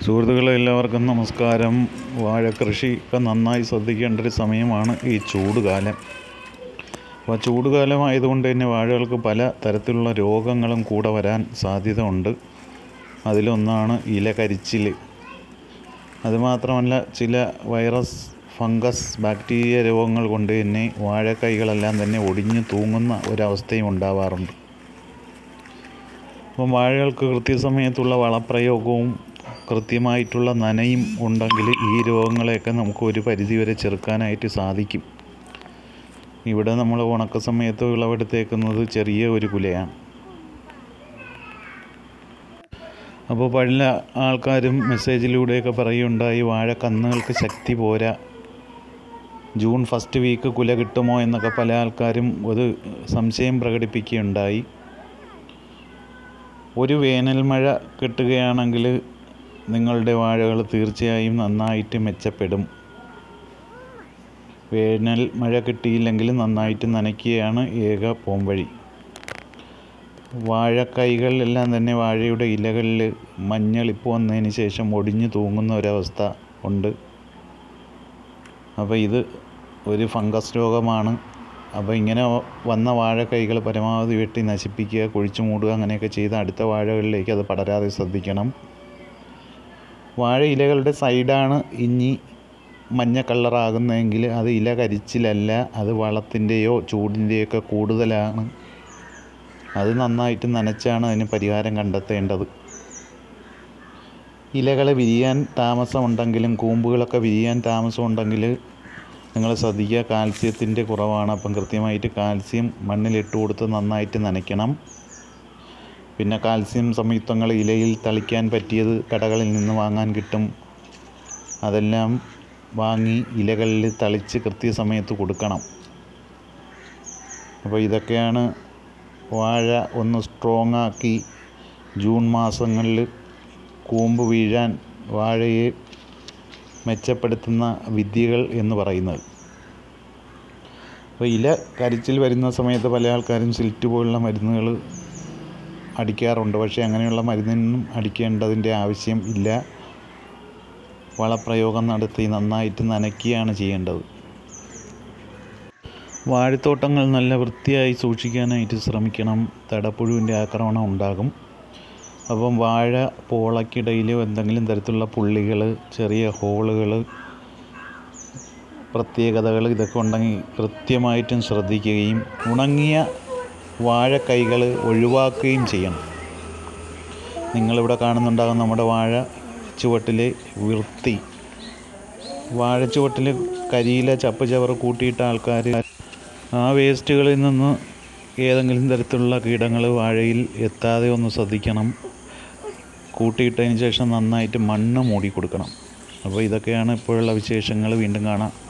സുഹൃത്തുക്കളെ എല്ലാവർക്കും നമസ്കാരം വാഴക്കൃഷി ഇപ്പം നന്നായി ശ്രദ്ധിക്കേണ്ട ഒരു സമയമാണ് ഈ ചൂടുകാലം അപ്പോൾ ചൂടുകാലമായതുകൊണ്ട് തന്നെ വാഴകൾക്ക് പല തരത്തിലുള്ള രോഗങ്ങളും കൂടെ വരാൻ സാധ്യത ഉണ്ട് അതിലൊന്നാണ് ഇല കരിച്ചിൽ അതുമാത്രമല്ല ചില വൈറസ് ഫംഗസ് ബാക്ടീരിയ രോഗങ്ങൾ കൊണ്ട് തന്നെ വാഴക്കൈകളെല്ലാം തന്നെ ഒടിഞ്ഞു തൂങ്ങുന്ന ഒരവസ്ഥയും ഉണ്ടാവാറുണ്ട് അപ്പം വാഴകൾക്ക് കൃത്യസമയത്തുള്ള വളപ്രയോഗവും കൃത്യമായിട്ടുള്ള നനയും ഉണ്ടെങ്കിൽ ഈ രോഗങ്ങളെയൊക്കെ നമുക്ക് ഒരു പരിധിവരെ ചെറുക്കാനായിട്ട് സാധിക്കും ഇവിടെ നമ്മൾ ഉണക്ക സമയത്ത് വിളവെടുത്തേക്കുന്നത് ചെറിയ ഒരു കുലയാണ് അപ്പോൾ പല ആൾക്കാരും മെസ്സേജിലൂടെയൊക്കെ പറയുണ്ടായി വാഴ കന്നുകൾക്ക് ശക്തി പോരാ ജൂൺ ഫസ്റ്റ് വീക്ക് കുല കിട്ടുമോ എന്നൊക്കെ പല ആൾക്കാരും ഒരു സംശയം പ്രകടിപ്പിക്കുകയുണ്ടായി ഒരു വേനൽ മഴ കിട്ടുകയാണെങ്കിൽ നിങ്ങളുടെ വാഴകൾ തീർച്ചയായും നന്നായിട്ട് മെച്ചപ്പെടും വേനൽ മഴ കിട്ടിയില്ലെങ്കിൽ നന്നായിട്ട് നനയ്ക്കുകയാണ് ഏക പോംവഴി വാഴക്കൈകളിലെല്ലാം തന്നെ വാഴയുടെ ഇലകളിൽ മഞ്ഞളിപ്പ് വന്നതിന് ശേഷം ഒടിഞ്ഞു തൂങ്ങുന്ന ഒരവസ്ഥ ഉണ്ട് അപ്പോൾ ഇത് ഒരു ഫംഗസ് രോഗമാണ് അപ്പോൾ ഇങ്ങനെ വന്ന വാഴക്കൈകൾ പരമാവധി വെട്ടി നശിപ്പിക്കുക കുഴിച്ചു മൂടുക അങ്ങനെയൊക്കെ ചെയ്ത് അടുത്ത വാഴകളിലേക്ക് അത് പടരാതെ ശ്രദ്ധിക്കണം വാഴ ഇലകളുടെ സൈഡാണ് ഇനി മഞ്ഞ കളറാകുന്നതെങ്കിൽ അത് ഇല കരിച്ചിലല്ല അത് വളത്തിൻ്റെയോ ചൂടിൻ്റെയൊക്കെ കൂടുതലാണ് അത് നന്നായിട്ട് നനച്ചാണ് അതിന് പരിഹാരം കണ്ടെത്തേണ്ടത് ഇലകൾ വിരിയാൻ താമസമുണ്ടെങ്കിലും കൂമ്പുകളൊക്കെ വിരിയാൻ താമസമുണ്ടെങ്കിൽ നിങ്ങൾ ശ്രദ്ധിക്കുക കാൽസ്യത്തിൻ്റെ കുറവാണ് അപ്പം കൃത്യമായിട്ട് കാൽസ്യം മണ്ണിലിട്ട് കൊടുത്ത് നന്നായിട്ട് നനയ്ക്കണം പിന്നെ കാൽസ്യം സംയുക്തങ്ങൾ ഇലയിൽ തളിക്കാൻ പറ്റിയത് കടകളിൽ നിന്ന് വാങ്ങാൻ കിട്ടും അതെല്ലാം വാങ്ങി ഇലകളിൽ തളിച്ച് കൃത്യസമയത്ത് കൊടുക്കണം അപ്പോൾ ഇതൊക്കെയാണ് വാഴ ഒന്ന് സ്ട്രോങ് ആക്കി ജൂൺ മാസങ്ങളിൽ കൂമ്പ് വീഴാൻ വാഴയെ മെച്ചപ്പെടുത്തുന്ന വിദ്യകൾ എന്ന് പറയുന്നത് അപ്പോൾ ഇല കരിച്ചിൽ വരുന്ന സമയത്ത് പല ആൾക്കാരും സിൽറ്റ് പോലുള്ള മരുന്നുകൾ അടിക്കാറുണ്ട് പക്ഷേ അങ്ങനെയുള്ള മരുന്നിനും അടിക്കേണ്ടതിൻ്റെ ആവശ്യം ഇല്ല വളപ്രയോഗം നടത്തി നന്നായിട്ട് നനയ്ക്കുകയാണ് ചെയ്യേണ്ടത് വാഴത്തോട്ടങ്ങൾ നല്ല വൃത്തിയായി സൂക്ഷിക്കാനായിട്ട് ശ്രമിക്കണം തടപ്പുഴുവിൻ്റെ ആക്രമണം ഉണ്ടാകും അപ്പം വാഴ പോളയ്ക്കിടയിൽ എന്തെങ്കിലും തരത്തിലുള്ള പുള്ളികൾ ചെറിയ ഹോളുകൾ പ്രത്യേകതകൾ ഇതൊക്കെ ഉണ്ടെങ്കിൽ കൃത്യമായിട്ടും ശ്രദ്ധിക്കുകയും ഉണങ്ങിയ വാഴക്കൈകൾ ഒഴിവാക്കുകയും ചെയ്യണം നിങ്ങളിവിടെ കാണുന്നുണ്ടാകും നമ്മുടെ വാഴ ചുവട്ടിലെ വൃത്തി വാഴച്ചുവട്ടിൽ കരിയില ചപ്പ് ചവറ് കൂട്ടിയിട്ട ആൾക്കാർ ആ വേസ്റ്റുകളിൽ നിന്ന് ഏതെങ്കിലും തരത്തിലുള്ള കീടങ്ങൾ വാഴയിൽ എത്താതെ ഒന്ന് ശ്രദ്ധിക്കണം കൂട്ടിയിട്ടതിന് ശേഷം നന്നായിട്ട് മണ്ണ് മൂടി കൊടുക്കണം അപ്പോൾ ഇതൊക്കെയാണ് ഇപ്പോഴുള്ള വിശേഷങ്ങൾ വീണ്ടും കാണാം